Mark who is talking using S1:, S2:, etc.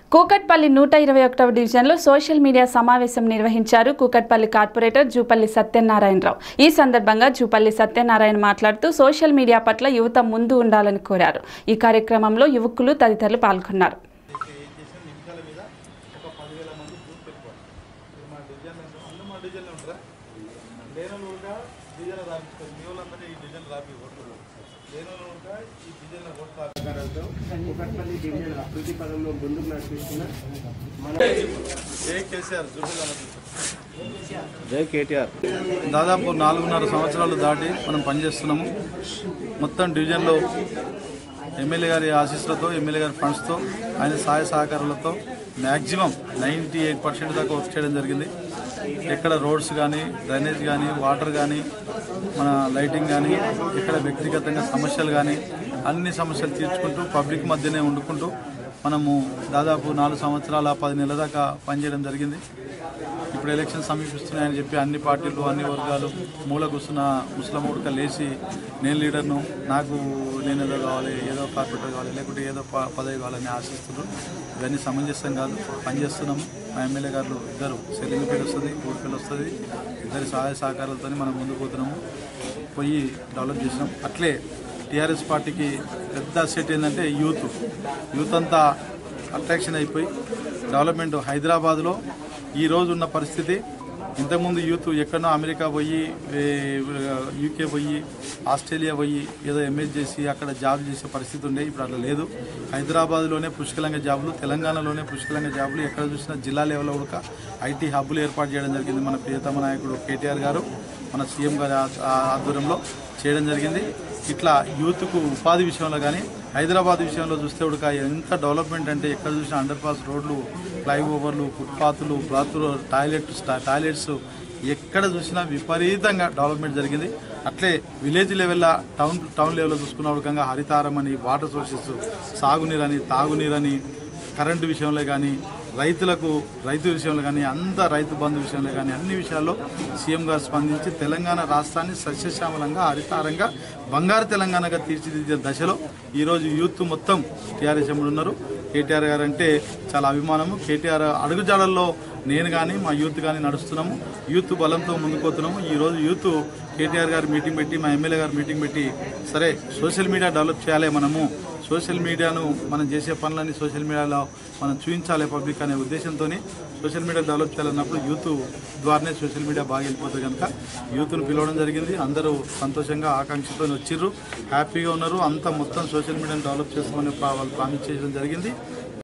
S1: కూకట్పల్లి నూట ఇరవై ఒకటవ డివిజన్లో సోషల్ మీడియా సమావేశం నిర్వహించారు కూకట్పల్లి కార్పొరేటర్ జూపల్లి సత్యనారాయణరావు ఈ సందర్భంగా జూపల్లి సత్యనారాయణ మాట్లాడుతూ సోషల్ మీడియా పట్ల యువత ముందు ఉండాలని కోరారు ఈ కార్యక్రమంలో యువకులు తదితరులు పాల్గొన్నారు
S2: ఏం చేసిన నిమిషాల మీద ఒక పదివేల మంది గ్రూప్ వెళ్ళిపోవాలి మీరు మా డిజైన్ అందరూ మా డిజైన్లో ఉంటారా లేని వాళ్ళు కూడా డిజైన్ రాపించుకోరు మీ వాళ్ళందరూ ఈ డిజైన్ రాపి ఓట్లు లేని వాళ్ళు కూడా ఈ డిజైన్లో ఓట్లు రాపి
S3: సహకారంతో కుకట్పల్లి డివిజన్ అభివృద్ధి పదంలో ముందుకు నడిపిస్తున్న మన
S2: ఏ కేసీఆర్ జూబిల్
S3: జై కేటీఆర్
S2: దాదాపు నాలుగున్నర సంవత్సరాలు దాటి మనం పనిచేస్తున్నాము మొత్తం డివిజన్లో ఎమ్మెల్యే గారి ఆశీస్సులతో ఎమ్మెల్యే గారి ఫండ్స్తో ఆయన సహాయ సహకారాలతో మ్యాక్సిమం నైంటీ ఎయిట్ పర్సెంట్ దాకా వర్క్ చేయడం జరిగింది ఎక్కడ రోడ్స్ కానీ డ్రైనేజ్ కానీ వాటర్ కానీ మన లైటింగ్ కానీ ఇక్కడ వ్యక్తిగతంగా సమస్యలు కానీ అన్ని సమస్యలు తీర్చుకుంటూ పబ్లిక్ మధ్యనే వండుకుంటూ మనము దాదాపు నాలుగు సంవత్సరాల పది నెలల దాకా పనిచేయడం జరిగింది ఇప్పుడు ఎలక్షన్ సమీపిస్తున్నాయని చెప్పి అన్ని పార్టీలు అన్ని వర్గాలు మూల కూర్చున్న ముస్లిం ఉడక లేచి నేను లీడర్ను నాకు నేను ఏదో కావాలి ఏదో కార్పొరేటర్ కావాలి లేకుంటే ఏదో ప- పదవి కావాలని ఆశిస్తున్నారు ఇవన్నీ సమంజసం కాదు పనిచేస్తున్నాము మా ఎమ్మెల్యే గారు ఇద్దరు సెల్లింగ్ పేరు వస్తుంది ఊరి పేరు వస్తుంది ఇద్దరి సహాయ సహకారాలతో మనం ముందుకు పోతున్నాము పోయి డెవలప్ చేసినాం అట్లే టీఆర్ఎస్ పార్టీకి పెద్ద సెట్ ఏంటంటే యూత్ యూత్ అంతా అట్రాక్షన్ అయిపోయి డెవలప్మెంట్ హైదరాబాద్లో ఈ రోజు ఉన్న పరిస్థితి ఇంతకుముందు యూత్ ఎక్కడో అమెరికా పోయి ఏ, యూకే పోయి ఆస్ట్రేలియా పోయి ఏదో ఎంఎస్ చేసి అక్కడ జాబ్ చేసే పరిస్థితి ఉండే ఇప్పుడు అట్లా లేదు హైదరాబాద్లోనే పుష్కలంగా జాబులు తెలంగాణలోనే పుష్కలంగా జాబులు ఎక్కడ చూసినా జిల్లా లెవెల్లో కూడా ఐటీ హబ్బులు ఏర్పాటు చేయడం జరిగింది మన ప్రియతమ నాయకుడు కేటీఆర్ గారు మన సీఎం గారి ఆ- ఆ- ఆధ్వర్యంలో చేయడం జరిగింది ఇట్లా యూత్కు ఉపాధి విషయంలో కానీ హైదరాబాద్ విషయంలో చూస్తే ఉడక ఎంత డెవలప్మెంట్ అంటే ఎక్కడ చూసినా అండర్ పాస్ రోడ్లు ఫ్లైఓవర్లు ఫుట్పాత్లు బాత్రూ టాయిలెట్ టాయిలెట్స్ ఎక్కడ చూసినా విపరీతంగా డెవలప్మెంట్ జరిగింది అట్లే విలేజ్ లెవెల్లో టౌన్ టౌన్ లెవెల్లో చూసుకున్న ఉడకంగా హరితారం అని వాటర్ సోర్సెస్ సాగునీరని తాగునీరని కరెంటు విషయంలో కానీ రైతులకు రైతు విషయంలో కానీ అంత రైతు బంధు విషయంలో కానీ అన్ని విషయాల్లో సీఎం గారు స్పందించి తెలంగాణ రాష్ట్రాన్ని సస్యశ్యామలంగా హరితారంగా బంగారు తెలంగాణగా తీర్చిదిద్దే దశలో ఈరోజు యూత్ మొత్తం టీఆర్ఎస్ ఎంబడి ఉన్నారు కేటీఆర్ గారు అంటే చాలా అభిమానము కేటీఆర్ అడుగుజాడల్లో నేను కానీ మా యూత్ కానీ నడుస్తున్నాము యూత్ బలంతో ముందుకుపోతున్నాము ఈరోజు యూత్ కేటీఆర్ గారు మీటింగ్ పెట్టి మా ఎమ్మెల్యే గారు మీటింగ్ పెట్టి సరే సోషల్ మీడియా డెవలప్ చేయాలి మనము సోషల్ మీడియాను మనం చేసే పనులన్నీ సోషల్ మీడియాలో మనం చూపించాలి పబ్లిక్ అనే ఉద్దేశంతో సోషల్ మీడియా డెవలప్ చేయాలన్నప్పుడు యూత్ ద్వారానే సోషల్ మీడియా బాగా వెళ్ళిపోతుంది కనుక యూత్ను పిలవడం జరిగింది అందరూ సంతోషంగా ఆకాంక్షతో వచ్చిర్రు హ్యాపీగా ఉన్నారు అంతా మొత్తం సోషల్ మీడియాను డెవలప్ చేసుకోమని ప్రా- వాళ్ళు ప్రామిస్ చేయడం జరిగింది